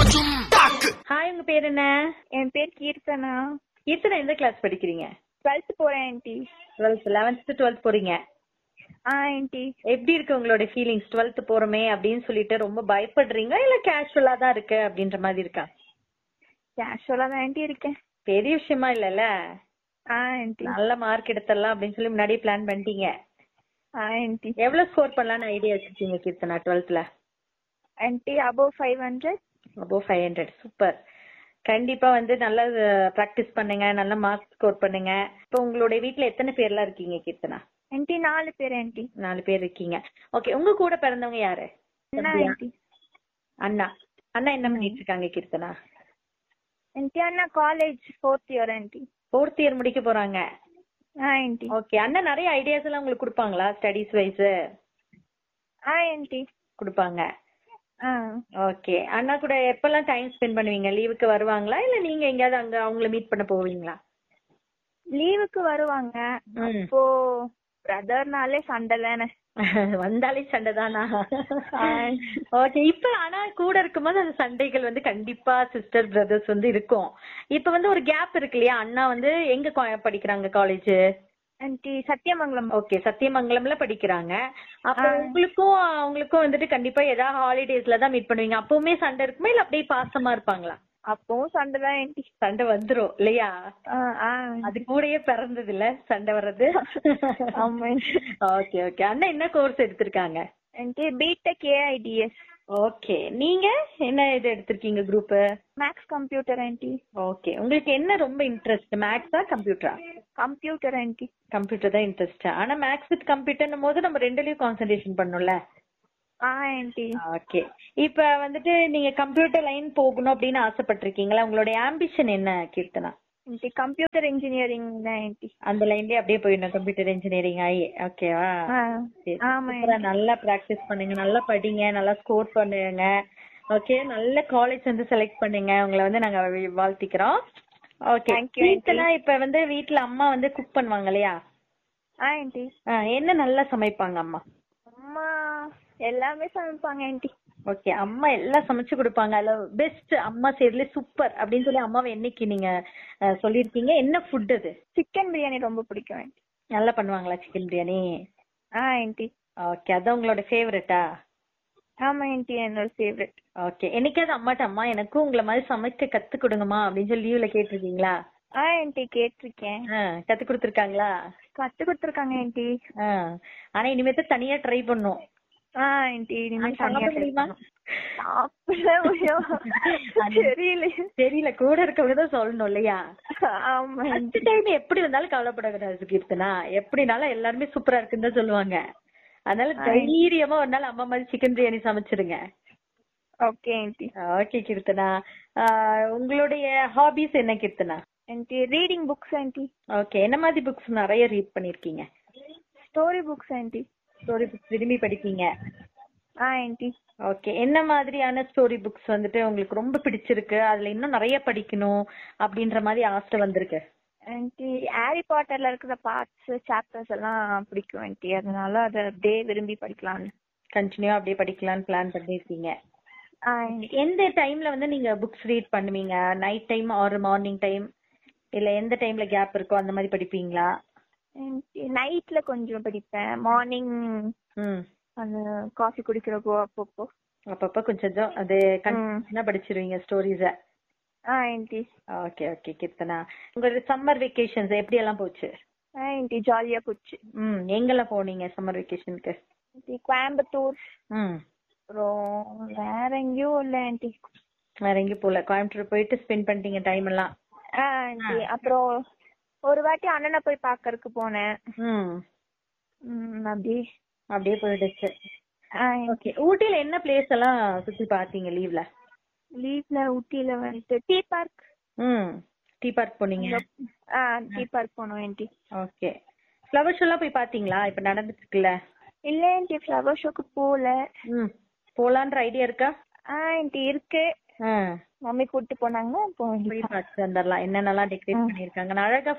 Hi உங்க பேர் என்ன என் பேர் கீர்த்தனா இத்தனை எந்த கிளாஸ் படிக்கிறீங்க டுவெல்த் போறேன் ஆண்டி டுவெல்த் லெவன்த் டுவெல்த் போறீங்க ஆ ஆண்டி எப்படி இருக்கு உங்களோட ஃபீலிங்ஸ் டுவெல்த் போறோமே அப்படின்னு சொல்லிட்டு ரொம்ப பயப்படுறீங்களா இல்ல கேஷுவலா தான் இருக்கு அப்படின்ற மாதிரி இருக்கா கேஷுவலா தான் ஆண்டி இருக்கேன் பெரிய விஷயமா இல்லல்ல ஆ ஆண்டி நல்ல மார்க் எடுத்துடலாம் அப்படின்னு சொல்லி முன்னாடியே பிளான் பண்ணிட்டீங்க ஆ ஆண்டி எவ்வளவு ஸ்கோர் பண்ணலாம்னு ஐடியா வச்சிருக்கீங்க கீர்த்தனா டுவெல்த்ல aunty above five hundred above five hundred super கண்டிப்பா வந்து நல்லா ப்ராக்டிஸ் பண்ணுங்க நல்ல மார்க் ஸ்கோர் பண்ணுங்க இப்போ உங்களுடைய வீட்ல எத்தனை பேர்லாம் இருக்கீங்க கீர்த்தனா ஆண்டி நாலு பேர் ஆண்டி நாலு பேர் இருக்கீங்க ஓகே உங்க கூட பிறந்தவங்க யாரு என்ன தம்பியா? ஆண்டி அண்ணா அண்ணா என்ன பண்ணிட்டு இருக்காங்க கீர்த்தனா ஆண்டி அண்ணா college fourth year aunty fourth year முடிக்க போறாங்க ஆ ஆண்டி ஓகே அண்ணா நிறைய ஐடியாஸ் எல்லாம் உங்களுக்கு கொடுப்பாங்களா ஸ்டடீஸ் வைஸ் ஆ ஆண்டி கொடுப்பாங்க ஆ ஓகே அண்ணா கூட எப்பெல்லாம் டைம் ஸ்பெண்ட் பண்ணுவீங்க லீவுக்கு வருவாங்களா இல்ல நீங்க எங்கேயாவது அங்க அவங்கள மீட் பண்ண போவீங்களா லீவுக்கு வருவாங்க ம். அப்போ பிரதர்னாலே சண்டை தானே வந்தாலே சண்டை தானா ஓகே இப்ப ஆனா கூட இருக்கும்போது அந்த சண்டைகள் வந்து கண்டிப்பா சிஸ்டர் பிரதர்ஸ் வந்து இருக்கும் இப்ப வந்து ஒரு கேப் இருக்கு இல்லையா அண்ணா வந்து எங்க co- படிக்கிறாங்க காலேஜ் ஆண்டி சத்தியமங்கலம் ஓகே சத்தியமங்கலம்ல படிக்கிறாங்க அப்ப ஆ. உங்களுக்கும் அவங்களுக்கும் வந்துட்டு கண்டிப்பா ஏதாவது ஹாலிடேஸ்ல தான் மீட் பண்ணுவீங்க அப்பவுமே சண்டை இருக்குமா இல்ல அப்படியே பாசமா இருப்பாங்களா அப்பவும் சண்டை தான் ஆண்டி சண்டை வந்துரும் இல்லையா ஆ ஆ அது கூடயே பிறந்தது இல்ல சண்டை வர்றது ஆமா ஆண்டி. ஓகே ஓகே அண்ணா என்ன கோர்ஸ் எடுத்திருக்காங்க ஆண்டி பிடெக் ஏஐடிஎஸ் ஓகே நீங்க என்ன இது எடுத்திருக்கீங்க group maths computer aunty okay உங்களுக்கு என்ன ரொம்ப இன்ட்ரெஸ்ட் மேக்ஸா கம்ப்யூட்டரா கம்ப்யூட்டர் ஆண்டி கம்ப்யூட்டர் தான் இன்ட்ரெஸ்ட் ஆனா மேக்ஸ் வித் கம்ப்யூட்டர்னும் போது நம்ம ரெண்டுலயும் கான்சென்ட்ரேஷன் பண்ணணும்ல ஆ ஆண்டி ஓகே இப்ப வந்துட்டு நீங்க கம்ப்யூட்டர் லைன் போகணும் அப்படின்னு ஆசைப்பட்டிருக்கீங்களா உங்களுடைய ஆம்பிஷன் என்ன கீர்த்தனா ஆண்டி கம்ப்யூட்டர் இன்ஜினியரிங் தான் ஆண்டி அந்த லைன்லயே அப்படியே போயிடணும் கம்ப்யூட்டர் இன்ஜினியரிங் ஆகி ஓகேவா ஆ சரி, ஆமா சூப்பரா நல்லா பிராக்டிஸ் பண்ணுங்க நல்லா படிங்க நல்லா ஸ்கோர் பண்ணுங்க ஓகே நல்ல காலேஜ் வந்து செலக்ட் பண்ணுங்க உங்களை வந்து நாங்க வி- வாழ்த்திக்கிறோம் ஓகே Thank you, aunty. வீட்டுல இப்ப வந்து வீட்ல அம்மா வந்து குக் பண்ணுவாங்க இல்லையா ஆ ஆண்டி ஆ, என்ன நல்லா சமைப்பாங்க அம்மா அம்மா எல்லாமே சமைப்பாங்க ஆண்டி ஓகே அம்மா எல்லாம் சமைச்சு கொடுப்பாங்க அதுல பெஸ்ட் அம்மா செய்யறதுல சூப்பர் அப்படின்னு சொல்லி அம்மாவை என்னைக்கு நீங்க அஹ், சொல்லிருக்கீங்க என்ன ஃபுட் அது சிக்கன் பிரியாணி ரொம்ப பிடிக்கும் ஆண்டி நல்லா பண்ணுவாங்களா சிக்கன் பிரியாணி ஆ ஆண்டி ஓகே அதான் உங்களோட ஃபேவரட்டா ஆமா ஆண்டி என்னோட ஃபேவரட் ஓகே என்னைக்காவது அம்மாட்ட அம்மா எனக்கும் உங்களை மாதிரி சமைக்க கத்து கொடுங்கம்மா அப்படின்னு சொல்லி லீவ்ல கேட்டிருக்கீங்களா ஆ ஆண்டி கேட்டிருக்கேன் ஆ, கத்து கொடுத்துருக்காங்களா கத்து கொடுத்துருக்காங்க ஆண்டி ஆ, ஆனா இனிமேட்டு தனியா ட்ரை பண்ணும் ஆ ஆண்டி இனிமேல் சாப்பிட தனியா முடியுமா? சாப்பிட முடியும் அது- தெரியல தெரியல கூட இருக்கவங்க தான் சொல்லணும் இல்லையா ஆமா ஃபர்ஸ்ட் ஆண்டி டைம் எப்படி வந்தாலும் கவலைப்படக்கூடாது கீர்த்தனா எப்படினாலும் எல்லாருமே சூப்பரா இருக்குன்னு தான் சொல்லுவாங்க அதனால தைரியமா ஒரு நாள் அம்மா மாதிரி சிக்கன் பிரியாணி சமைச்சிருங்க ஓகே ஆண்டி ஓகே கீர்த்தனா ஆ, உங்களுடைய ஹாபிஸ் என்ன Keerthana aunty reading books aunty okay என்ன மாதிரி புக்ஸ் நிறைய ரீட் பண்ணிருக்கீங்க story books aunty story books விரும்பி படிப்பீங்க ஆ ஆண்டி ஓகே என்ன மாதிரியான ஸ்டோரி புக்ஸ் வந்துட்டு உங்களுக்கு ரொம்ப பிடிச்சிருக்கு அதுல இன்னும் நிறைய படிக்கணும் அப்படின்ற மாதிரி ஆசை வந்திருக்கு ஆண்டி ஹாரி பாட்டர்ல இருக்கிற பார்ட்ஸ் சாப்டர்ஸ் எல்லாம் பிடிக்கும் ஆண்டி அதனால அதை அப்படியே விரும்பி படிக்கலாம்னு கண்டினியூ அப்படியே படிக்கலாம்னு பிளான் பண்ணிருக்கீங்க ஆ ஆண்டி எந்த டைம்ல வந்து நீங்க புக்ஸ் ரீட் பண்ணுவீங்க night time or morning time இல்ல எந்த டைம்ல கேப் இருக்கோ அந்த மாதிரி படிப்பீங்களா நைட்ல கொஞ்சம் படிப்பேன் மார்னிங் ம் அந்த காஃபி குடிக்கிறப்போ அப்பப்போ அப்பப்ப கொஞ்சம் கொஞ்சம் அது கண்டினியூ படிச்சிருவீங்க ஸ்டோரிஸ ஆ ஆண்டி ஓகே ஓகே கீர்த்தனா உங்களோட சம்மர் வெக்கேஷன்ஸ் எப்படி எல்லாம் போச்சு ஆ ஆண்டி ஜாலியா போச்சு ம் எங்கெல்லாம் போனீங்க சம்மர் வெக்கேஷனுக்கு ஆண்டி கோயம்புத்தூர் ம் அப்புறம் வேற எங்கேயும் இல்ல ஆண்டி வேற எங்கேயும் போல கோயம்புத்தூர் போயிட்டு ஸ்பெண்ட் பண்ணிட்டீங்க டைம் எல்லாம் ஆ ஆண்டி அப்புறம் ஒரு வாட்டி அண்ணனை போய் பாக்கறதுக்கு போனேன் ம் ம், அப்படியே அப்படியே போயிடுச்சு ஆ ஓகே ஊட்டில என்ன பிளேஸ் எல்லாம் சுத்தி பார்த்தீங்க லீவ்ல லீவ்ல ஊட்டில வந்துட்டு டீ பார்க் ம் டீ பார்க் போனீங்க ஆ டீ பார்க் போனோம் ஆண்டி ஓகே ஃப்ளவர் ஷோலாம் போய் பாத்தீங்களா இப்ப நடந்துட்டு இருக்குல்ல இல்ல ஆண்டி ஃப்ளவர் ஷோக்கு போகல ம் போலான்ற ஐடியா இருக்கா ஆ ஆண்டி இருக்கு ஆ மம்மி கூட்டு போனாங்கன்னா போக போய் பார்த்து வந்துடலாம் என்னென்னலாம் டெக்கரேட் பண்ணிருக்காங்க அழகா